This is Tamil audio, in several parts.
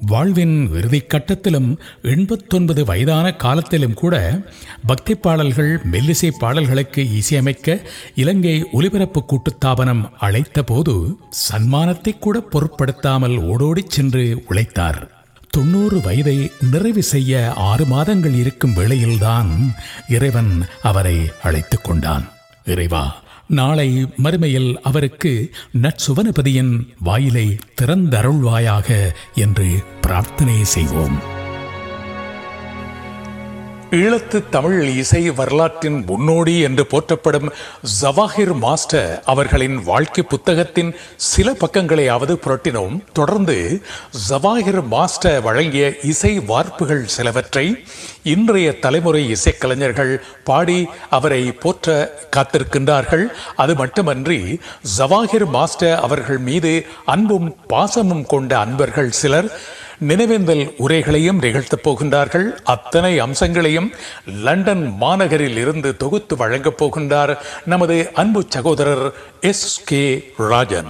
வாழ்வின் இறுதிக் கட்டத்திலும் எண்பத்தொன்பது வயதான காலத்திலும் கூட பக்தி பாடல்கள் மெல்லிசை பாடல்களுக்கு இசையமைக்க இலங்கை ஒலிபரப்பு கூட்டுத்தாபனம் அழைத்த போது சன்மானத்தை கூட பொருட்படுத்தாமல் ஓடோடிச் சென்று உழைத்தார் தொண்ணூறு வயதை நிறைவு செய்ய ஆறு மாதங்கள் இருக்கும் வேளையில்தான் இறைவன் அவரை அழைத்துக் கொண்டான் இறைவா நாளை மறுமையில் அவருக்கு நற்சுவனபதியின் வாயிலை திறந்தருள்வாயாக என்று பிரார்த்தனை செய்வோம் ஈழத்து தமிழ் இசை வரலாற்றின் முன்னோடி என்று போற்றப்படும் ஜவாஹிர் மாஸ்டர் அவர்களின் வாழ்க்கை புத்தகத்தின் சில பக்கங்களையாவது புரட்டினோம் தொடர்ந்து ஜவாஹிர் மாஸ்டர் வழங்கிய இசை வார்ப்புகள் சிலவற்றை இன்றைய தலைமுறை இசைக்கலைஞர்கள் பாடி அவரை போற்ற காத்திருக்கின்றார்கள் அது மட்டுமன்றி ஜவாஹிர் மாஸ்டர் அவர்கள் மீது அன்பும் பாசமும் கொண்ட அன்பர்கள் சிலர் நினைவேந்தல் உரைகளையும் நிகழ்த்தப் போகின்றார்கள் அத்தனை அம்சங்களையும் லண்டன் மாநகரில் இருந்து தொகுத்து வழங்கப் போகின்றார் நமது அன்பு சகோதரர் எஸ் கே ராஜன்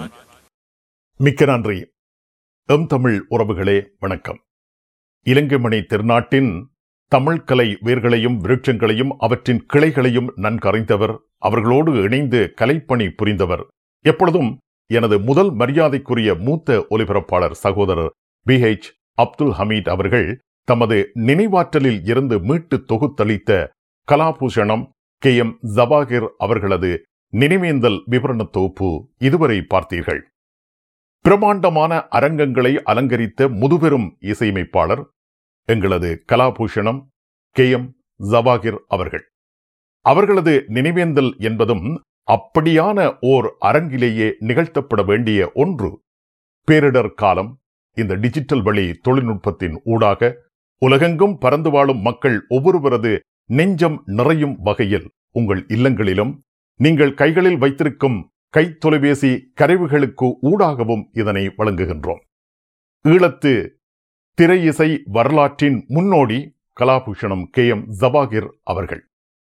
மிக்க நன்றி எம் தமிழ் உறவுகளே வணக்கம் இலங்கைமணி திருநாட்டின் தமிழ் கலை வேர்களையும் விருட்சங்களையும் அவற்றின் கிளைகளையும் நன்கறிந்தவர் அவர்களோடு இணைந்து கலைப்பணி புரிந்தவர் எப்பொழுதும் எனது முதல் மரியாதைக்குரிய மூத்த ஒலிபரப்பாளர் சகோதரர் பி ஹெச் அப்துல் ஹமீத் அவர்கள் தமது நினைவாற்றலில் இருந்து மீட்டு தொகுத்தளித்த கலாபூஷணம் கே எம் ஜபாகிர் அவர்களது நினைவேந்தல் விவரண தொகுப்பு இதுவரை பார்த்தீர்கள் பிரமாண்டமான அரங்கங்களை அலங்கரித்த முதுபெரும் இசையமைப்பாளர் எங்களது கலாபூஷணம் கே எம் ஜபாகிர் அவர்கள் அவர்களது நினைவேந்தல் என்பதும் அப்படியான ஓர் அரங்கிலேயே நிகழ்த்தப்பட வேண்டிய ஒன்று பேரிடர் காலம் இந்த டிஜிட்டல் வழி தொழில்நுட்பத்தின் ஊடாக உலகெங்கும் பறந்து வாழும் மக்கள் ஒவ்வொருவரது நெஞ்சம் நிறையும் வகையில் உங்கள் இல்லங்களிலும் நீங்கள் கைகளில் வைத்திருக்கும் கை தொலைபேசி கருவிகளுக்கு ஊடாகவும் இதனை வழங்குகின்றோம் ஈழத்து திரை இசை வரலாற்றின் முன்னோடி கலாபூஷணம் கே எம் ஜபாகிர் அவர்கள்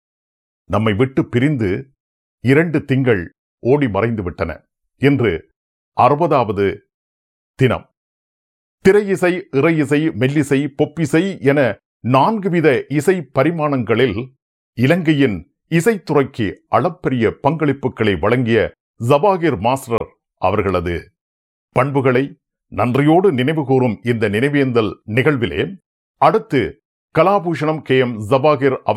நம்மை விட்டு பிரிந்து இரண்டு திங்கள் ஓடி மறைந்து விட்டன இன்று அறுபதாவது தினம் திரை இசை இறை இசை மெல்லிசை பொப்பிசை என நான்கு வித இசை பரிமாணங்களில் இலங்கையின் இசைத்துறைக்கு அளப்பரிய பங்களிப்புகளை வழங்கிய ஜபாகிர் மாஸ்டர் அவர்களது பண்புகளை நன்றியோடு நினைவுகூரும் இந்த நினைவேந்தல் நிகழ்விலே அடுத்து கலாபூஷணம் கே எம் ஜபாகிர்